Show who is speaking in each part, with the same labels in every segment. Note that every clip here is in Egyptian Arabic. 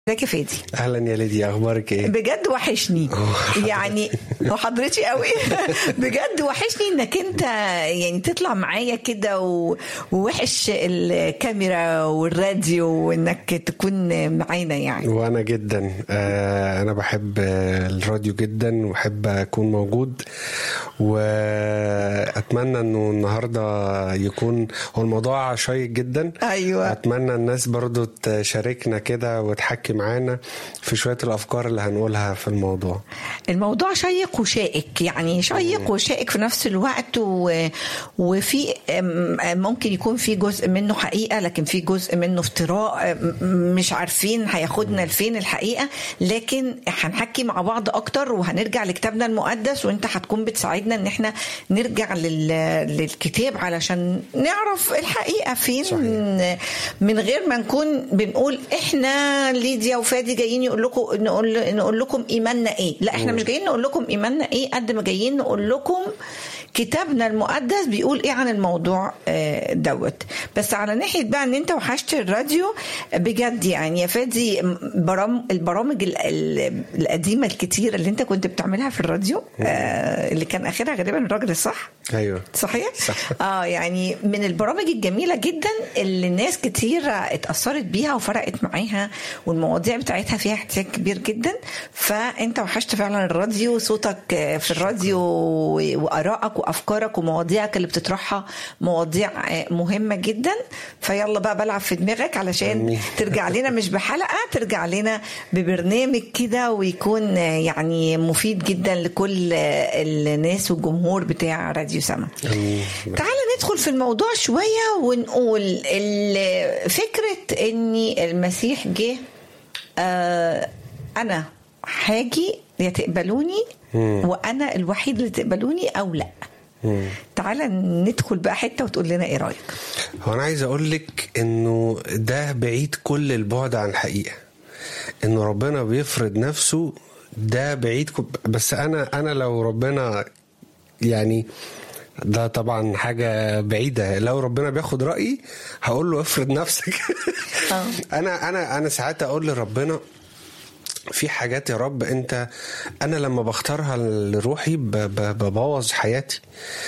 Speaker 1: ازيك يا فادي
Speaker 2: اهلا يا ليدي اخبارك ايه
Speaker 1: بجد وحشني يعني وحضرتي قوي بجد وحشني انك انت يعني تطلع معايا كده و- ووحش الكاميرا والراديو وانك تكون معانا يعني
Speaker 2: وانا جدا آه انا بحب آه، الراديو جدا وبحب اكون موجود واتمنى انه النهارده يكون هو الموضوع شيق جدا
Speaker 1: ايوه
Speaker 2: اتمنى الناس برضو تشاركنا كده وتحكي معانا في شويه الافكار اللي هنقولها في الموضوع
Speaker 1: الموضوع شيق وشائك يعني شيق وشائك في نفس الوقت و... وفي أم- ممكن يكون في جزء منه حقيقة لكن في جزء منه افتراء أم- مش عارفين هياخدنا لفين الحقيقة لكن هنحكي مع بعض أكتر وهنرجع لكتابنا المقدس وانت هتكون بتساعدنا ان احنا نرجع لل... للكتاب علشان نعرف الحقيقة فين
Speaker 2: صحيح.
Speaker 1: من, من غير ما نكون بنقول احنا ليديا وفادي جايين يقول لكم نقول نقول لكم ايماننا ايه لا احنا مش جايين نقول لكم ايماننا ايه قد ما جايين نقول لكم كتابنا المقدس بيقول ايه عن الموضوع آه، دوت بس على ناحيه بقى ان انت وحشت الراديو بجد يعني يا فادي برام البرامج ال- ال- القديمه الكتيره اللي انت كنت بتعملها في الراديو آه، اللي كان اخرها غالبا الراجل الصح
Speaker 2: ايوه
Speaker 1: صحيح؟
Speaker 2: صح.
Speaker 1: اه يعني من البرامج الجميله جدا اللي ناس كتير اتاثرت بيها وفرقت معاها والمواضيع بتاعتها فيها احتياج كبير جدا فانت وحشت فعلا الراديو صوتك في الراديو وارائك وافكارك ومواضيعك اللي بتطرحها مواضيع مهمه جدا فيلا بقى بلعب في دماغك علشان
Speaker 2: أمين.
Speaker 1: ترجع لنا مش بحلقه ترجع لنا ببرنامج كده ويكون يعني مفيد جدا لكل الناس والجمهور بتاع راديو سما
Speaker 2: أمين.
Speaker 1: تعال ندخل في الموضوع شوية ونقول ال- فكرة ان المسيح جه آه انا هاجي يا تقبلوني وانا الوحيد اللي تقبلوني او لا تعال ندخل بقى حتة وتقول لنا ايه رأيك
Speaker 2: هو انا عايز اقول لك انه ده بعيد كل البعد عن الحقيقه انه ربنا بيفرض نفسه ده بعيد ك- بس انا انا لو ربنا يعني ده طبعا حاجة بعيدة لو ربنا بياخد رأيي هقول له افرض نفسك
Speaker 1: آه.
Speaker 2: انا انا انا ساعات اقول لربنا في حاجات يا رب انت انا لما بختارها لروحي ب- ب- ببوظ حياتي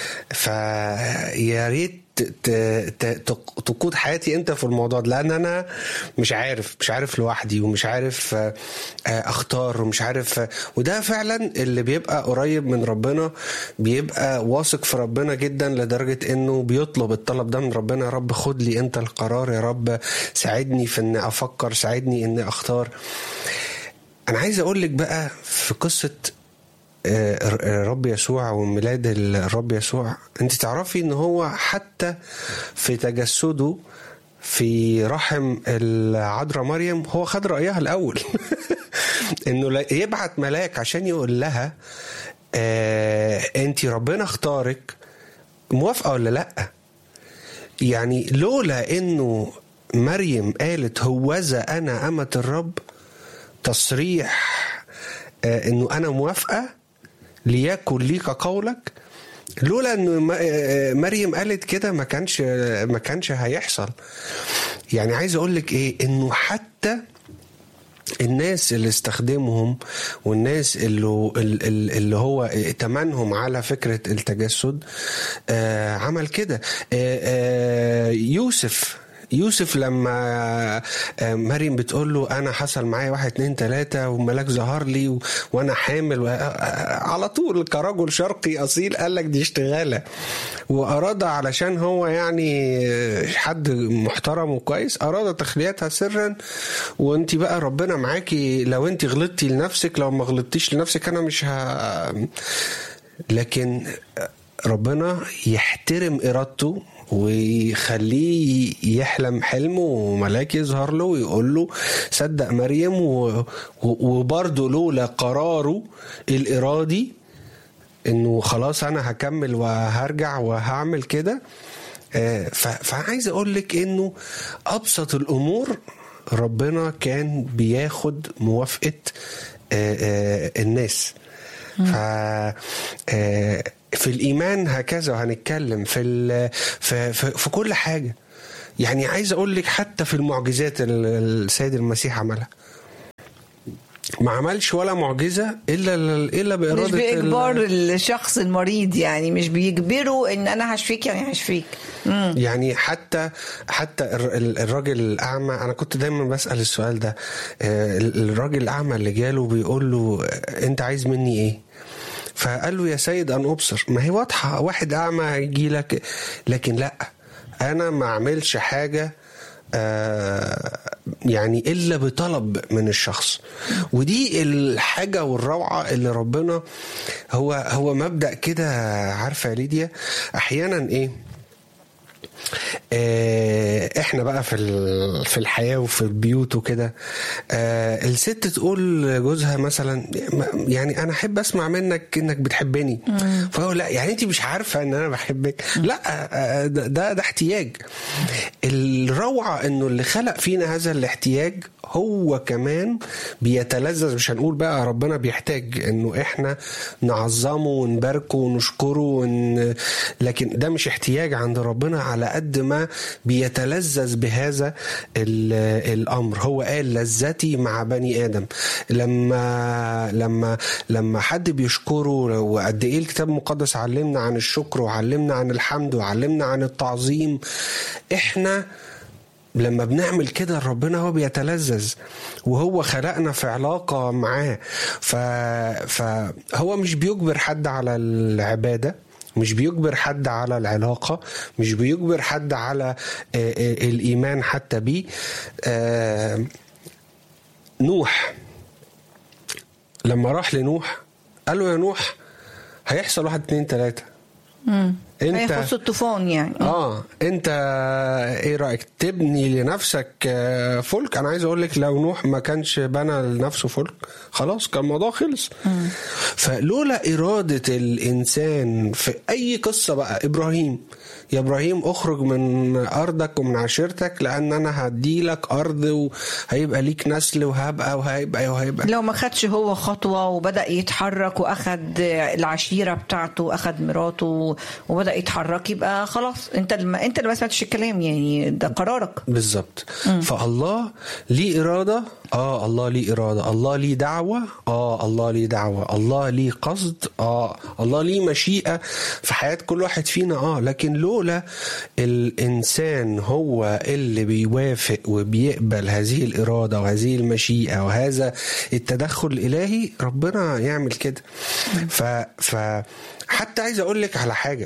Speaker 2: فيا ريت ت- ت- ت- تقود حياتي انت في الموضوع ده لان انا مش عارف مش عارف لوحدي ومش عارف آه، آه، اختار ومش عارف آه، وده فعلا اللي بيبقى قريب من ربنا بيبقى واثق في ربنا جدا لدرجه انه بيطلب الطلب ده من ربنا يا رب خد لي انت القرار يا رب ساعدني في اني افكر ساعدني اني اختار انا عايز اقول لك بقى في قصه آه، آه، رب يسوع وميلاد الرب يسوع انت تعرفي ان هو حتى في تجسده في رحم العذراء مريم هو خد رايها الاول انه لا- يبعت ملاك عشان يقول لها آه انت ربنا اختارك موافقه ولا لا يعني لولا انه مريم قالت هوذا انا امه الرب تصريح آه، انه انا موافقه ليكن ليك قولك لولا ان م- آه، مريم قالت كده ما كانش ما كانش هيحصل يعني عايز اقول لك ايه انه حتى الناس اللي استخدمهم والناس اللي اللي اللي هو ائتمنهم على فكره التجسد آه عمل كده آه آه يوسف يوسف لما آه، مريم بتقول له انا حصل معايا واحد اتنين تلاته والملاك ظهر لي و... وانا حامل و... آه، على طول كرجل شرقي اصيل قال لك دي اشتغاله واراد علشان هو يعني آه، حد محترم وكويس اراد تخليتها سرا وانت بقى ربنا معاكي لو انت غلطتي لنفسك لو ما غلطتيش لنفسك انا مش ه... لكن ربنا يحترم ارادته ويخليه يحلم حلمه وملاك يظهر له ويقول له صدق مريم و... و... وبرضه لولا قراره الارادي انه خلاص انا هكمل وهرجع وهعمل كده آه، ف... فعايز اقول لك انه ابسط الامور ربنا كان بياخد موافقه آه، آه، الناس ف آه، في الايمان هكذا وهنتكلم في ال... في, في في كل حاجه يعني عايز اقول لك حتى في المعجزات اللي السيد المسيح عملها ما عملش ولا معجزه الا الا باراده
Speaker 1: مش باجبار الشخص المريض يعني مش بيجبره ان انا هشفيك يعني هشفيك مم.
Speaker 2: يعني حتى حتى الر- ال- الراجل الاعمى انا كنت دايما بسال السؤال ده آه، ال- الراجل الاعمى اللي جاله بيقول له آه، انت عايز مني ايه فقال له يا سيد ان ابصر ما هي واضحه واحد اعمى هيجي لك لكن لا انا ما اعملش حاجه آه، يعني الا بطلب من الشخص ودي الحاجه والروعه اللي ربنا هو هو مبدا كده عارفه يا ليديا احيانا ايه آه، احنا بقى في ال- في الحياه وفي البيوت وكده آه، الست تقول لجوزها مثلا يعني انا احب اسمع منك انك بتحبني فهو لا يعني انت مش عارفه ان انا بحبك لا آه، ده ده ده احتياج الروعه انه اللي خلق فينا هذا الاحتياج هو كمان بيتلذذ مش هنقول بقى ربنا بيحتاج انه احنا نعظمه ونباركه ونشكره ون... لكن ده مش احتياج عند ربنا على قد ما بيتلذذ بهذا ال... الامر هو قال لذتي مع بني ادم لما لما لما حد بيشكره وقد ايه الكتاب المقدس علمنا عن الشكر وعلمنا عن الحمد وعلمنا عن التعظيم احنا لما بنعمل كده ربنا هو بيتلذذ وهو خلقنا في علاقة معاه ف... فهو مش بيجبر حد على العبادة مش بيجبر حد على العلاقة مش بيجبر حد على آه، آه، الإيمان حتى بيه آه، نوح لما راح لنوح قال له يا نوح هيحصل واحد اتنين تلاتة
Speaker 1: مم.
Speaker 2: انت
Speaker 1: هيخص الطوفان يعني
Speaker 2: اه انت ايه رايك تبني لنفسك آه، فلك انا عايز اقول لك لو نوح ما كانش بنى لنفسه فلك خلاص كان الموضوع خلص فلولا اراده الانسان في اي قصه بقى ابراهيم يا ابراهيم اخرج من ارضك ومن عشيرتك لان انا هدي لك ارض وهيبقى ليك نسل وهبقى وهيبقى وهيبقى
Speaker 1: لو ما خدش هو خطوة وبدأ يتحرك وأخد العشيرة بتاعته وأخد مراته وبدأ يتحرك يبقى خلاص أنت الم... أنت اللي ما سمعتش الكلام يعني ده قرارك
Speaker 2: بالظبط فالله ليه إرادة اه الله ليه إرادة الله ليه دعوة اه الله ليه دعوة الله ليه قصد اه الله ليه مشيئة في حياة كل واحد فينا اه لكن لولا الإنسان هو اللي بيوافق وبيقبل هذه الإرادة وهذه المشيئة وهذا التدخل الإلهي ربنا يعمل كده ف, ف حتى عايز أقول لك على حاجة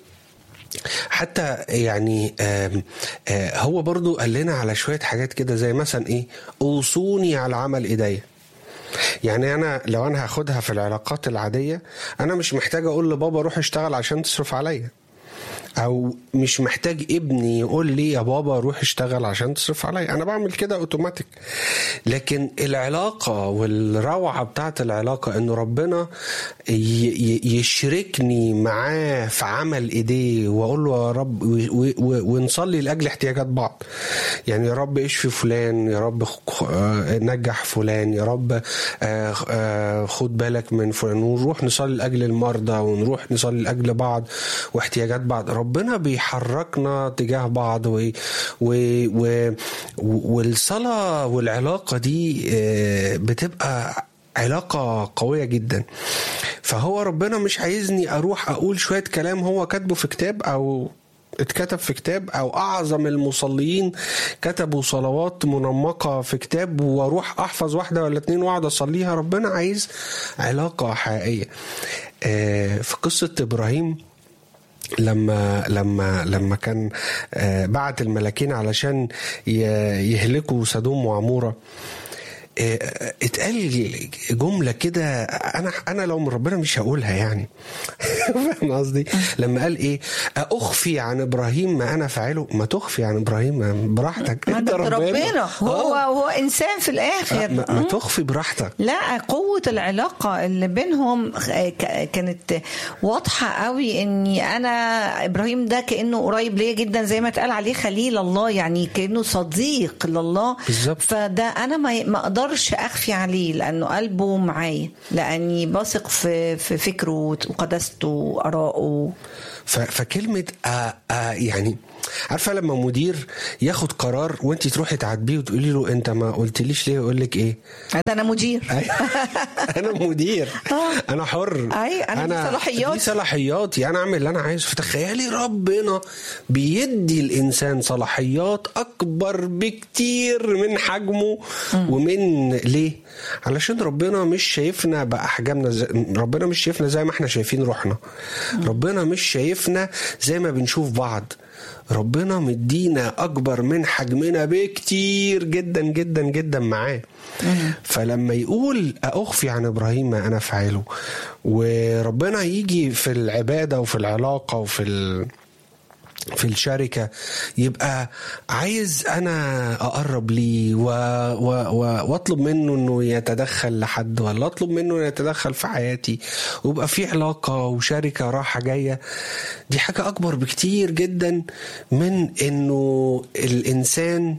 Speaker 2: حتى يعني آم آه هو برضو قال لنا على شوية حاجات كده زي مثلا ايه اوصوني على عمل ايديا يعني انا لو انا هاخدها في العلاقات العادية انا مش محتاج اقول لبابا روح اشتغل عشان تصرف عليا او مش محتاج ابني يقول لي يا بابا روح اشتغل عشان تصرف عليا انا بعمل كده اوتوماتيك لكن العلاقه والروعه بتاعت العلاقه انه ربنا ي- ي- يشركني معاه في عمل ايديه واقول له يا رب و- و- و- ونصلي لاجل احتياجات بعض يعني يا رب اشفي فلان يا رب خ- آه، نجح فلان يا رب آه، آه، خد بالك من فلان ونروح نصلي لاجل المرضى ونروح نصلي لاجل بعض واحتياجات بعض ربنا بيحركنا تجاه بعض و... و... و... والصلاة والعلاقة دي آه، بتبقى علاقة قوية جدا فهو ربنا مش عايزني أروح أقول شوية كلام هو كاتبه في كتاب أو اتكتب في كتاب او اعظم المصلين كتبوا صلوات منمقه في كتاب واروح احفظ واحده ولا اتنين واقعد اصليها ربنا عايز علاقه حقيقيه آه، في قصه ابراهيم لما لما لما كان آه، بعت الملاكين علشان ي- يهلكوا سدوم وعموره آه، اتقال جمله كده انا انا لو من ربنا مش هقولها يعني فاهم قصدي لما قال ايه اخفي عن ابراهيم ما انا فاعله ما تخفي عن ابراهيم براحتك انت
Speaker 1: ده
Speaker 2: ربنا
Speaker 1: ربنا هو
Speaker 2: آه.
Speaker 1: هو إنسان في الآخر
Speaker 2: ما, ما تخفي براحتك
Speaker 1: لا قوة العلاقة اللي بينهم ك- كانت واضحة قوي اني انا ابراهيم ده كأنه قريب ليا جدا زي ما اتقال عليه خليل الله يعني كأنه صديق لله
Speaker 2: بالظبط.
Speaker 1: فده انا ما ما اقدرش اخفي عليه لانه قلبه معايا لاني بثق في في فكره وقداسته وارائه
Speaker 2: ف- فكلمة آه آه يعني عارفه لما مدير ياخد قرار وانت تروحي تعاتبيه وتقولي له انت ما قلتليش ليه يقول لك ايه
Speaker 1: ده انا مدير
Speaker 2: أيوة. انا مدير
Speaker 1: آه.
Speaker 2: انا حر
Speaker 1: أيوة، أنا دي صلاحياتي.
Speaker 2: دي صلاحياتي انا اعمل اللي انا عايزه فتخيلي ربنا بيدي الانسان صلاحيات اكبر بكتير من حجمه ومن ليه علشان ربنا مش شايفنا باحجامنا زي... ربنا مش شايفنا زي ما احنا شايفين روحنا ربنا مش شايفنا زي ما بنشوف بعض ربنا مدينا اكبر من حجمنا بكتير جدا جدا جدا معاه فلما يقول اخفي عن ابراهيم ما انا فاعله وربنا يجي في العباده وفي العلاقه وفي ال... في الشركة يبقى عايز أنا أقرب ليه و... و... و... وأطلب منه إنه يتدخل لحد ولا أطلب منه إنه يتدخل في حياتي ويبقى في علاقة وشركة راحة جاية دي حاجة أكبر بكتير جدا من إنه الإنسان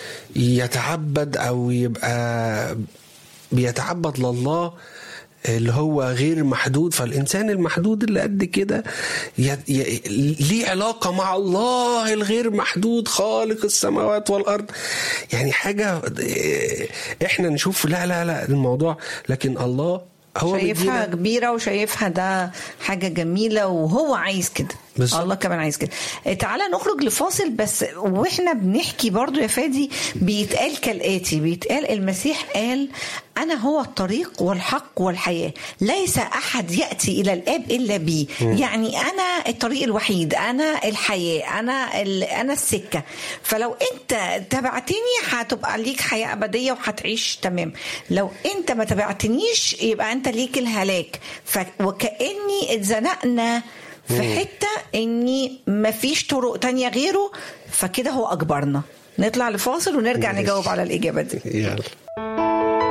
Speaker 2: يتعبد أو يبقى بيتعبد لله اللي هو غير محدود فالانسان المحدود اللي قد كده ي... ي... ليه علاقه مع الله الغير محدود خالق السماوات والارض يعني حاجه احنا نشوف لا لا لا الموضوع لكن الله هو
Speaker 1: شايفها
Speaker 2: مدينا
Speaker 1: كبيرة وشايفها ده حاجة جميلة وهو عايز كده
Speaker 2: بالظبط.
Speaker 1: الله كمان عايز كده تعالى نخرج لفاصل بس واحنا بنحكي برضو يا فادي بيتقال كالآتي بيتقال المسيح قال أنا هو الطريق والحق والحياة ليس أحد يأتي إلى الآب إلا بي يعني أنا الطريق الوحيد أنا الحياة أنا ال... أنا السكة فلو أنت تبعتني هتبقى ليك حياة أبدية وهتعيش تمام لو أنت ما تبعتنيش يبقى أنت ليك الهلاك ف... وكأني اتزنقنا في حتة إني مفيش طرق تانية غيره فكده هو أجبرنا نطلع لفاصل ونرجع
Speaker 2: ماشي.
Speaker 1: نجاوب على الإجابة دي
Speaker 2: يلا